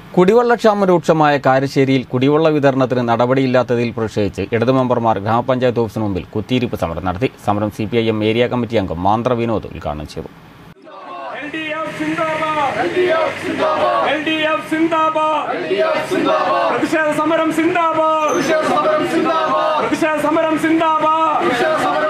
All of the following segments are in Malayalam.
കുടിവെള്ളക്ഷാമം രൂക്ഷമായ കാരശ്ശേരിയിൽ കുടിവെള്ള വിതരണത്തിന് നടപടിയില്ലാത്തതിൽ പ്രതിഷേധിച്ച് ഇടതു മെമ്പർമാർ ഗ്രാമപഞ്ചായത്ത് ഓഫീസിന് മുമ്പിൽ കുത്തിയിരിപ്പ് സമരം നടത്തി സമരം സി ഏരിയ കമ്മിറ്റി അംഗം മാന്ത്ര വിനോദ് ഉദ്ഘാടനം ചെയ്തു എൽഡിഎഫ് സിന്ദാബാദ് എൽഡിഎഫ് സിന്ദാബാദ് പ്രതിഷേധ സമരം സിന്ദാബാദ് പ്രതിഷേധ സമരം സിന്ദാബാദ്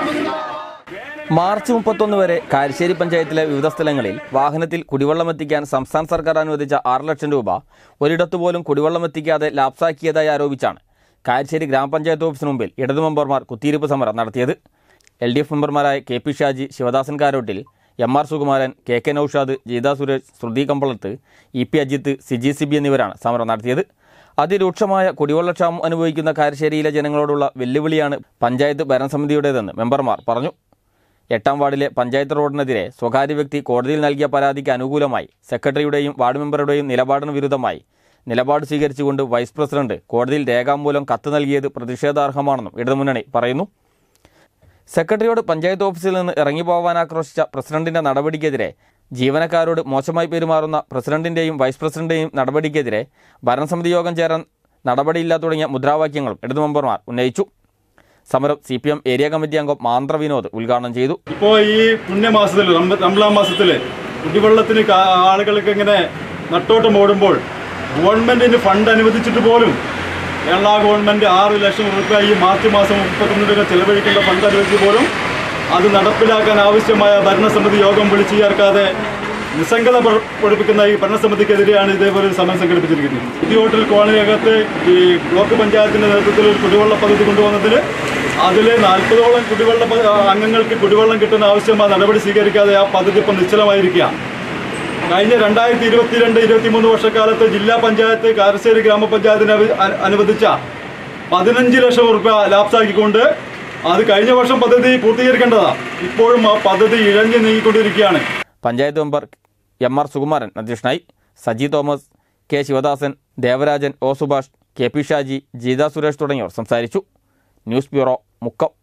മാർച്ച് മുപ്പത്തൊന്ന് വരെ കാരശ്ശേരി പഞ്ചായത്തിലെ വിവിധ സ്ഥലങ്ങളിൽ വാഹനത്തിൽ കുടിവെള്ളം എത്തിക്കാൻ സംസ്ഥാന സർക്കാർ അനുവദിച്ച ആറ് ലക്ഷം രൂപ ഒരിടത്തു പോലും കുടിവെള്ളം എത്തിക്കാതെ ലാപ്സാക്കിയതായി ആരോപിച്ചാണ് കാരശ്ശേരി ഗ്രാമപഞ്ചായത്ത് ഓഫീസിന് മുമ്പിൽ ഇടതു മെമ്പർമാർ കുത്തിയിരിപ്പ് സമരം നടത്തിയത് എൽ ഡി എഫ് മെമ്പർമാരായ K P Shaji Sivadasan Karottil M R Sukumaran K K Noushad Geetha Suresh Sruthi Kambalath E P Ajith Siji Sibi എന്നിവരാണ് സമരം നടത്തിയത് അതിരൂക്ഷമായ കുടിവെള്ളക്ഷാമം അനുഭവിക്കുന്ന കാരശ്ശേരിയിലെ ജനങ്ങളോടുള്ള വെല്ലുവിളിയാണ് പഞ്ചായത്ത് ഭരണസമിതിയുടേതെന്ന് മെമ്പർമാർ പറഞ്ഞു എട്ടാം വാർഡിലെ പഞ്ചായത്ത് റോഡിനെതിരെ സ്വകാര്യ വ്യക്തി കോടതിയിൽ നൽകിയ പരാതിക്ക് അനുകൂലമായി സെക്രട്ടറിയുടെയും വാർഡ് മെമ്പറുടെയും നിലപാടിന് വിരുദ്ധമായി നിലപാട് സ്വീകരിച്ചുകൊണ്ട് വൈസ് പ്രസിഡന്റ് കോടതിയിൽ രേഖാമൂലം കത്ത് നൽകിയത് പ്രതിഷേധാർഹമാണെന്നും ഇടതുമുന്നണി പറയുന്നു സെക്രട്ടറിയോട് പഞ്ചായത്ത് ഓഫീസിൽ നിന്ന് ഇറങ്ങിപ്പോവാൻ ആക്രോശിച്ച പ്രസിഡന്റിന്റെ നടപടിക്കെതിരെ ജീവനക്കാരോട് മോശമായി പെരുമാറുന്ന പ്രസിഡന്റിന്റെയും വൈസ് പ്രസിഡന്റിന്റെയും നടപടിക്കെതിരെ ഭരണസമിതി യോഗം ചേരാൻ നടപടിയില്ല തുടങ്ങിയ മുദ്രാവാക്യങ്ങളും ഇടതു മെമ്പർമാർ ഉന്നയിച്ചു സമരം C P M area committee അംഗം മാന്ത്ര വിനോദ് ഉദ്ഘാടനം ചെയ്തു ഇപ്പോൾ ഈ പുണ്യമാസത്തിൽ റംബ- റംലാൻ മാസത്തിൽ കുടിവെള്ളത്തിന് കാ- ആളുകൾക്ക് ഇങ്ങനെ നട്ടോട്ടം ഓടുമ്പോൾ ഗവൺമെന്റിന് ഫണ്ട് അനുവദിച്ചിട്ട് പോലും കേരള ഗവൺമെന്റ് ആറ് ലക്ഷം രൂപ ഈ മാർച്ച് മാസം മുപ്പത്തൊന്നിനൊക്കെ ചെലവഴിക്കേണ്ട ഫണ്ട് അനുവദിച്ച് പോലും അത് നടപ്പിലാക്കാൻ ആവശ്യമായ ഭരണസമിതി യോഗം വിളിച്ചു ചേർക്കാതെ നിസ്സംഗത പ്ര- പ്രകടിപ്പിക്കുന്ന ഈ ഭരണസമിതിക്കെതിരെയാണ് ഇതേപോലെ ഒരു സമരം സംഘടിപ്പിച്ചിരിക്കുന്നത് സിറ്റി ഹോട്ടൽ കോളനിയകത്ത് ഈ ബ്ലോക്ക് പഞ്ചായത്തിന്റെ നേതൃത്വത്തിൽ ഒരു കുടിവെള്ള പദ്ധതി കൊണ്ടുവന്നതിന് അതിൽ നാൽപ്പതോളം കുടിവെള്ള പ- അംഗങ്ങൾക്ക് കുടിവെള്ളം കിട്ടുന്ന ആവശ്യമായ നടപടി സ്വീകരിക്കാതെ ആ പദ്ധതി ഇപ്പം നിശ്ചലമായിരിക്കുക കഴിഞ്ഞ രണ്ടായിരത്തി ഇരുപത്തിരണ്ട് ഇരുപത്തിമൂന്ന് വർഷക്കാലത്ത് ജില്ലാ പഞ്ചായത്ത് കാരശ്ശേരി ഗ്രാമപഞ്ചായത്തിന് അവ- അ- അനുവദിച്ച പതിനഞ്ച് ലക്ഷം റുപ്യ ലാപ്സാക്കിക്കൊണ്ട് അത് കഴിഞ്ഞ വർഷം പദ്ധതി പൂർത്തീകരിക്കേണ്ടതാണ് ഇപ്പോഴും ആ പദ്ധതി ഇഴഞ്ഞു നീങ്ങിക്കൊണ്ടിരിക്കുകയാണ് panchayat member M R Sukumaran അധ്യക്ഷനായി Saji Thomas K Sivadasan Devarajan O Subhash K P Shaji Jeetha Suresh തുടങ്ങിയവർ സംസാരിച്ചു ന്യൂസ് ബ്യൂറോ മുക്കം